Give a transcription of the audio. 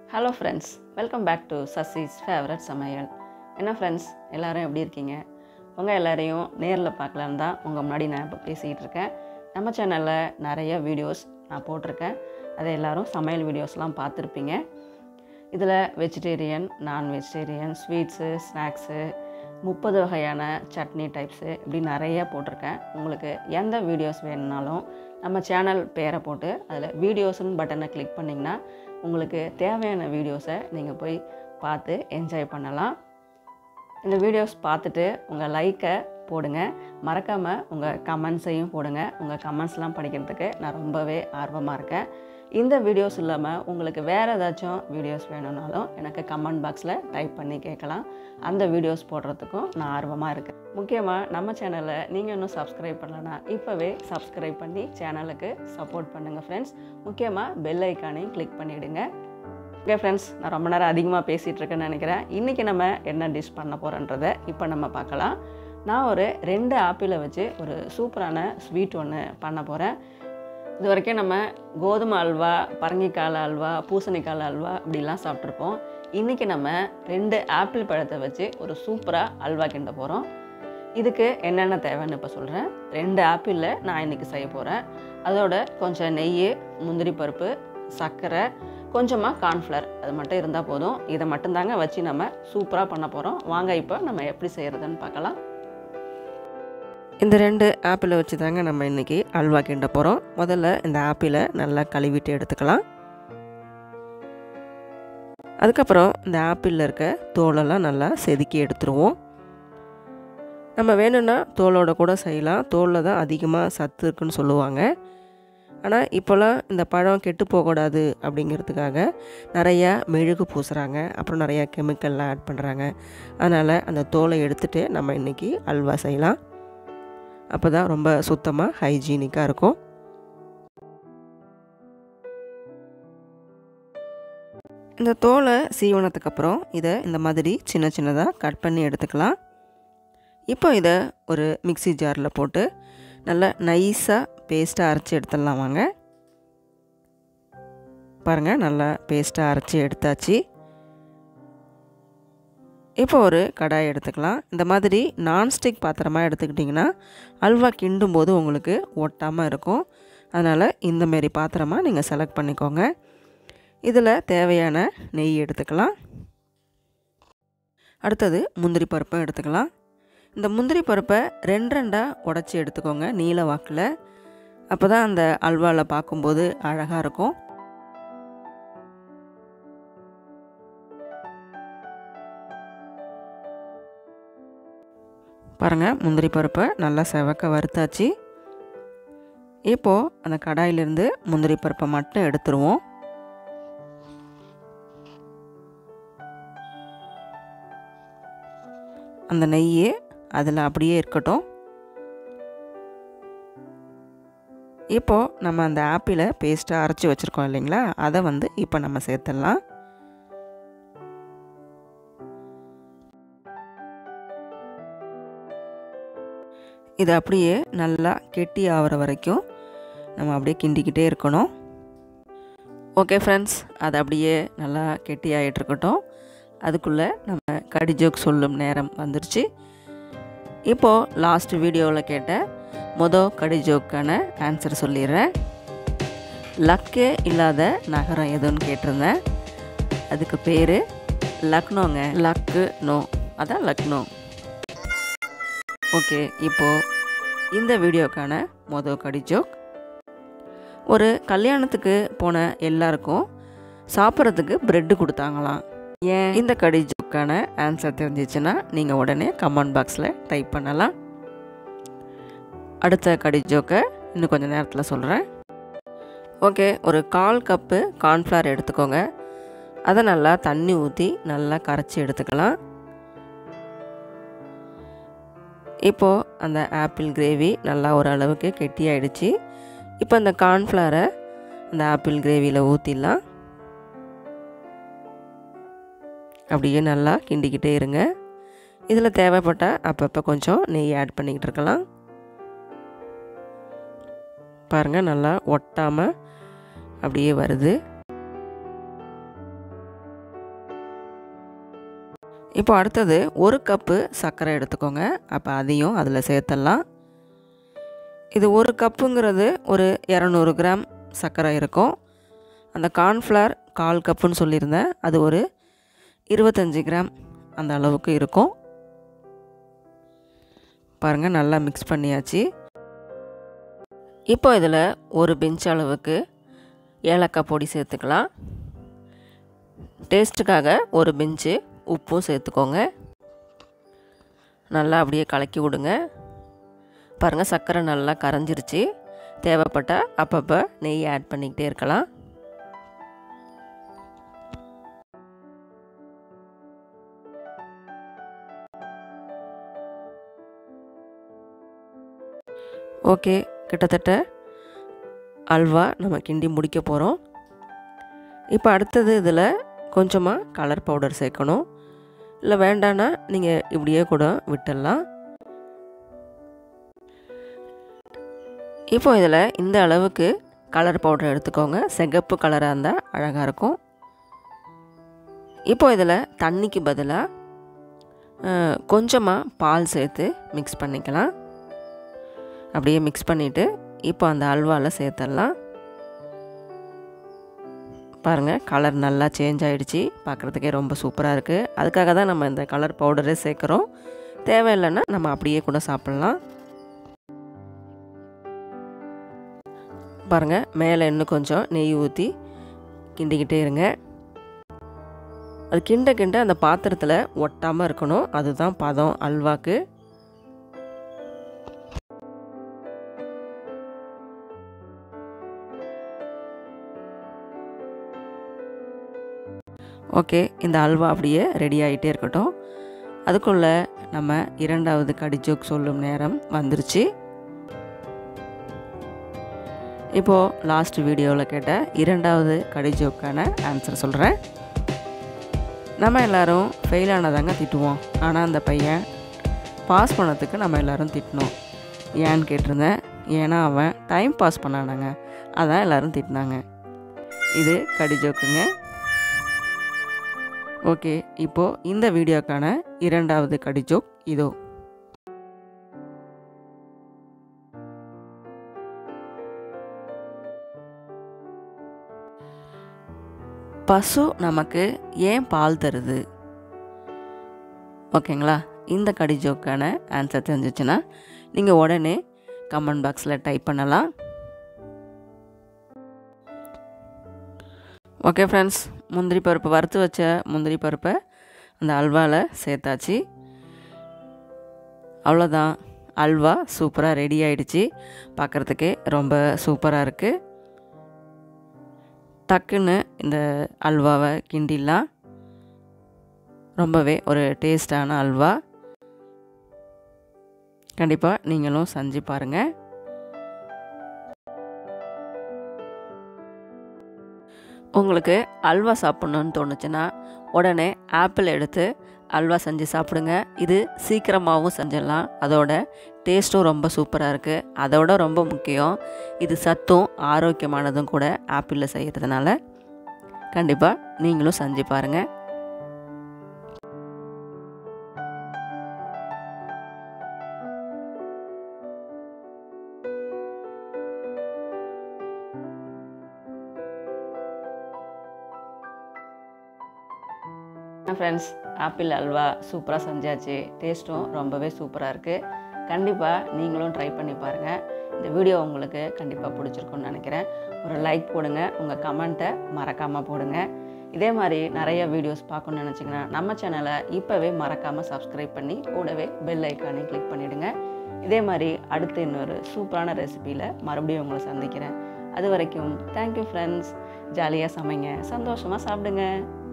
hello friends welcome back to Sasi's favourite சமையல் என்ன friends எல்லாரும் எப்படி இருக்கீங்க உங்கள் எல்லாரையும் நேரில் பார்க்கலான்னு தான் உங்கள் முன்னாடி நான் இப்போ பேசிக்கிட்டு இருக்கேன் நம்ம சேனலில் நிறைய வீடியோஸ் நான் போட்டிருக்கேன் அதை எல்லாரும் சமையல் வீடியோஸ்லாம் பார்த்துருப்பீங்க இதில் வெஜிடேரியன் நான் வெஜிடேரியன் ஸ்வீட்ஸு ஸ்நாக்ஸு முப்பது வகையான சட்னி டைப்ஸு இப்படி நிறைய போட்டிருக்கேன் உங்களுக்கு எந்த வீடியோஸ் வேணும்னாலும் நம்ம சேனல் பேரை போட்டு அதில் வீடியோஸ்னு பட்டனை கிளிக் பண்ணிங்கன்னா உங்களுக்கு தேவையான வீடியோஸை நீங்கள் போய் பார்த்து என்ஜாய் பண்ணலாம் இந்த வீடியோஸ் பார்த்துட்டு உங்கள் லைக்கை போடுங்க மறக்காமல் உங்கள் கமெண்ட்ஸையும் போடுங்க உங்கள் கமெண்ட்ஸ்லாம் படிக்கிறதுக்கு நான் ரொம்பவே ஆர்வமாக இருக்கேன் இந்த வீடியோஸ் இல்லாமல் உங்களுக்கு வேறு ஏதாச்சும் வீடியோஸ் வேணும்னாலும் எனக்கு கமெண்ட் பாக்ஸில் டைப் பண்ணி கேட்கலாம் அந்த வீடியோஸ் போடுறதுக்கும் நான் ஆர்வமாக இருக்கேன் முக்கியமாக நம்ம சேனலை நீங்கள் இன்னும் சப்ஸ்கிரைப் பண்ணலன்னா இப்போவே சப்ஸ்கிரைப் பண்ணி சேனலுக்கு சப்போர்ட் பண்ணுங்கள் ஃப்ரெண்ட்ஸ் முக்கியமாக பெல் ஐக்கானையும் கிளிக் பண்ணிவிடுங்க ஓகே ஃப்ரெண்ட்ஸ் நான் ரொம்ப நேரம் அதிகமாக பேசிகிட்டு இருக்கேன்னு நினைக்கிறேன் இன்றைக்கி நம்ம என்ன டிஷ் பண்ண போகிறோன்றதை இப்போ நம்ம பார்க்கலாம் நான் ஒரு ரெண்டு ஆப்பிளை வச்சு ஒரு சூப்பரான ஸ்வீட் ஒன்று பண்ண போகிறேன் இது வரைக்கும் நம்ம கோதுமை அல்வா பரங்கிக்கால அல்வா பூசணிக்கால அல்வா அப்படிலாம் சாப்பிட்ருப்போம் இன்றைக்கி நம்ம ரெண்டு ஆப்பிள் பழத்தை வச்சு ஒரு சூப்பராக அல்வா கிண்ட போகிறோம் இதுக்கு என்னென்ன தேவைன்னு இப்போ சொல்கிறேன் ரெண்டு ஆப்பிளில் நான் இன்றைக்கி செய்ய போகிறேன் அதோட கொஞ்சம் நெய் முந்திரி பருப்பு சர்க்கரை கொஞ்சமாக கார்ன்ஃப்ளவர் அது மட்டும் இருந்தால் போதும் இதை மட்டும்தாங்க வச்சு நம்ம சூப்பராக பண்ண போகிறோம் வாங்க இப்போ நம்ம எப்படி செய்கிறதுன்னு பார்க்கலாம் இந்த ரெண்டு ஆப்பிளை வச்சு தாங்க நம்ம இன்றைக்கி அல்வா கிண்ட போகிறோம் முதல்ல இந்த ஆப்பிளை நல்லா கழுவிட்டு எடுத்துக்கலாம் அதுக்கப்புறம் இந்த ஆப்பிளில் இருக்க தோலெல்லாம் நல்லா செதுக்கி எடுத்துருவோம் நம்ம வேணும்னா தோலோட கூட செய்யலாம் தோலில் தான் அதிகமாக சத்து இருக்குன்னு சொல்லுவாங்க ஆனால் இப்போல்லாம் இந்த பழம் கெட்டு போகக்கூடாது அப்படிங்கிறதுக்காக நிறையா மெழுகு பூசுகிறாங்க அப்புறம் நிறையா கெமிக்கல்லாம் ஆட் பண்ணுறாங்க அதனால் அந்த தோலை எடுத்துகிட்டு நம்ம இன்றைக்கி அல்வா செய்யலாம் அப்போ தான் ரொம்ப சுத்தமாக ஹைஜீனிக்காக இருக்கும் இந்த தோலை சீவனத்துக்கப்புறம் இதை இந்த மாதிரி சின்ன சின்னதாக கட் பண்ணி எடுத்துக்கலாம் இப்போ இதை ஒரு மிக்சி ஜாரில் போட்டு நல்லா நைஸாக பேஸ்ட்டாக அரைச்சி எடுத்துடலாம் வாங்க பாருங்கள் நல்லா பேஸ்ட்டாக அரைச்சி எடுத்தாச்சு இப்போ ஒரு கடாய் எடுத்துக்கலாம் இந்த மாதிரி நான்ஸ்டிக் பாத்திரமாக எடுத்துக்கிட்டிங்கன்னா அல்வா கிண்டும் போது உங்களுக்கு ஒட்டாமல் இருக்கும் அதனால் இந்தமாரி பாத்திரமாக நீங்கள் செலக்ட் பண்ணிக்கோங்க இதில் தேவையான நெய் எடுத்துக்கலாம் அடுத்தது முந்திரி பருப்பும் எடுத்துக்கலாம் இந்த முந்திரி பருப்பை ரெண்டு ரெண்டாக உடச்சி எடுத்துக்கோங்க நீல வாக்கில் அப்போ தான் அந்த அல்வாவில் பார்க்கும்போது அழகாக இருக்கும் பாருங்கள் முந்திரி பருப்பை நல்லா செவக்க வறுத்தாச்சு இப்போது அந்த கடாயிலிருந்து முந்திரி பருப்பை மட்டும் எடுத்துருவோம் அந்த நெய் அதில் அப்படியே இருக்கட்டும் இப்போது நம்ம அந்த ஆப்பிளை பேஸ்ட்டாக அரைச்சி வச்சுருக்கோம் இல்லைங்களா அதை வந்து இப்போ நம்ம சேர்த்துடலாம் இது அப்படியே நல்லா கெட்டி ஆகிற வரைக்கும் நம்ம அப்படியே கிண்டிக்கிட்டே இருக்கணும் ஓகே ஃப்ரெண்ட்ஸ் அது அப்படியே நல்லா கெட்டி ஆகிட்டு இருக்கட்டும் அதுக்குள்ளே நம்ம கடி ஜோக் சொல்லும் நேரம் வந்துருச்சு இப்போது லாஸ்ட் வீடியோவில் கேட்ட மொதல் கடி ஜோக்கான ஆன்சர் சொல்லிடுறேன் லக்கே இல்லாத நகரம் எதுன்னு கேட்டிருந்தேன் அதுக்கு பேர் லக்னோங்க லக்கு நோ அதான் லக்னோ ஓகே இப்போது இந்த வீடியோக்கான மொதல் கடி ஜோக் ஒரு கல்யாணத்துக்கு போன எல்லாருக்கும் சாப்பிட்றதுக்கு ப்ரெட்டு கொடுத்தாங்களாம் ஏன் இந்த கடி ஜோக்கான ஆன்சர் தெரிஞ்சிச்சுன்னா நீங்கள் உடனே கமெண்ட் பாக்ஸில் டைப் பண்ணலாம் அடுத்த கடி ஜோக்கை இன்னும் கொஞ்சம் நேரத்தில் சொல்கிறேன் ஓகே ஒரு கால் கப்பு கார்ன்ஃப்ளவர் எடுத்துக்கோங்க அதை நல்லா தண்ணி ஊற்றி நல்லா கரைச்சி எடுத்துக்கலாம் இப்போது அந்த ஆப்பிள் கிரேவி நல்லா ஓரளவுக்கு கெட்டியாயிடுச்சு இப்போ அந்த கார்ன்ஃப்ளவரை அந்த ஆப்பிள் கிரேவியில் ஊற்றிடலாம் அப்படியே நல்லா கிண்டிக்கிட்டே இருங்க இதில் தேவைப்பட்டால் அப்பப்போ கொஞ்சம் நெய் ஆட் பண்ணிக்கிட்டு இருக்கலாம் பாருங்கள் நல்லா ஒட்டாமல் அப்படியே வருது இப்போ அடுத்தது ஒரு கப்பு சர்க்கரை எடுத்துக்கோங்க அப்போ அதையும் அதில் சேர்த்துடலாம் இது ஒரு கப்புங்கிறது ஒரு இரநூறு கிராம் சர்க்கரை இருக்கும் அந்த கார்ன்ஃப்ளவர் கால் கப்புன்னு சொல்லியிருந்தேன் அது ஒரு இருபத்தஞ்சி கிராம் அந்த அளவுக்கு இருக்கும் பாருங்கள் நல்லா மிக்ஸ் பண்ணியாச்சு இப்போ இதில் ஒரு பெஞ்ச் அளவுக்கு ஏலக்காய் பொடி சேர்த்துக்கலாம் டேஸ்ட்டுக்காக ஒரு பெஞ்சு உப்பும் சேர்த்துக்கோங்க நல்லா அப்படியே கலக்கி விடுங்க பாருங்கள் சர்க்கரை நல்லா கரைஞ்சிருச்சு தேவைப்பட்டால் அப்பப்போ நெய் ஆட் பண்ணிக்கிட்டே இருக்கலாம் ஓகே கிட்டத்தட்ட அல்வா நம்ம கிண்டி முடிக்க போகிறோம் இப்போ அடுத்தது இதில் கொஞ்சமாக கலர் பவுடர் சேர்க்கணும் இல்லை வேண்டான்னா நீங்கள் இப்படியே கூட விட்டுடலாம் இப்போ இதில் இந்த அளவுக்கு கலர் பவுடர் எடுத்துக்கோங்க சிகப்பு கலராக இருந்தால் அழகாக இருக்கும் இப்போ இதில் தண்ணிக்கு பதிலாக கொஞ்சமாக பால் சேர்த்து மிக்ஸ் பண்ணிக்கலாம் அப்படியே மிக்ஸ் பண்ணிவிட்டு இப்போ அந்த அல்வாவில் சேர்த்துடலாம் பாருங்கள் கலர் நல்லா சேஞ்ச் ஆகிடுச்சி பார்க்குறதுக்கே ரொம்ப சூப்பராக இருக்குது அதுக்காக தான் நம்ம இந்த கலர் பவுடரே சேர்க்குறோம் தேவையில்லைன்னா நம்ம அப்படியே கூட சாப்பிட்லாம் பாருங்கள் மேலே இன்னும் கொஞ்சம் நெய் ஊற்றி கிண்டிக்கிட்டே இருங்க அது கிண்ட கிண்ட அந்த பாத்திரத்தில் ஒட்டாமல் இருக்கணும் அதுதான் பதம் அல்வாக்கு ஓகே இந்த அல்வா அப்படியே ரெடி ஆகிட்டே இருக்கட்டும் அதுக்குள்ளே நம்ம இரண்டாவது கடிஜோக் சொல்லும் நேரம் வந்துருச்சு இப்போது லாஸ்ட் வீடியோவில் கேட்ட இரண்டாவது கடிஜோக்கான ஆன்சர் சொல்கிறேன் நம்ம எல்லோரும் ஃபெயில் ஆனதாங்க திட்டுவோம் ஆனால் அந்த பையன் பாஸ் பண்ணதுக்கு நம்ம எல்லோரும் திட்டினோம் ஏன்னு கேட்டிருந்தேன் ஏன்னா அவன் டைம் பாஸ் பண்ணானாங்க அதான் எல்லோரும் திட்டினாங்க இது கடிஜோக்குங்க ஓகே இப்போது இந்த வீடியோக்கான இரண்டாவது கடிஜோக் இதோ பசு நமக்கு ஏன் பால் தருது ஓகேங்களா இந்த கடி ஜோக்கான ஆன்சர் தெரிஞ்சிச்சுன்னா நீங்கள் உடனே கமெண்ட் பாக்ஸில் டைப் பண்ணலாம் ஓகே ஃப்ரெண்ட்ஸ் முந்திரி பருப்பு வறுத்து வச்ச முந்திரி பருப்பை அந்த அல்வாவில் சேர்த்தாச்சு அவ்வளோதான் அல்வா சூப்பராக ரெடி ஆயிடுச்சு பார்க்குறதுக்கே ரொம்ப சூப்பராக இருக்குது டக்குன்னு இந்த அல்வாவை கிண்டிடலாம் ரொம்பவே ஒரு டேஸ்டான அல்வா கண்டிப்பாக நீங்களும் செஞ்சு பாருங்கள் உங்களுக்கு அல்வா சாப்பிட்ணுன்னு தோணுச்சுன்னா உடனே ஆப்பிள் எடுத்து அல்வா செஞ்சு சாப்பிடுங்க இது சீக்கிரமாகவும் செஞ்சிடலாம் அதோட டேஸ்ட்டும் ரொம்ப சூப்பராக இருக்குது அதோட ரொம்ப முக்கியம் இது சத்தும் ஆரோக்கியமானதும் கூட ஆப்பிளில் செய்கிறதுனால கண்டிப்பாக நீங்களும் செஞ்சு பாருங்கள் ஃப்ரெண்ட்ஸ் ஆப்பிள் அல்வா சூப்பராக செஞ்சாச்சு டேஸ்ட்டும் ரொம்பவே சூப்பராக இருக்குது கண்டிப்பாக நீங்களும் ட்ரை பண்ணி பாருங்கள் இந்த வீடியோ உங்களுக்கு கண்டிப்பாக பிடிச்சிருக்குன்னு நினைக்கிறேன் ஒரு லைக் போடுங்க உங்கள் கமெண்ட்டை மறக்காமல் போடுங்க இதே மாதிரி நிறைய வீடியோஸ் பார்க்கணுன்னு நினச்சிங்கன்னா நம்ம சேனலை இப்போவே மறக்காமல் சப்ஸ்கிரைப் பண்ணி கூடவே பெல் ஐக்கானையும் கிளிக் பண்ணிவிடுங்க இதே மாதிரி அடுத்து இன்னொரு சூப்பரான ரெசிபியில் மறுபடியும் உங்களை சந்திக்கிறேன் அது வரைக்கும் தேங்க்யூ ஃப்ரெண்ட்ஸ் ஜாலியாக சமைங்க சந்தோஷமாக சாப்பிடுங்க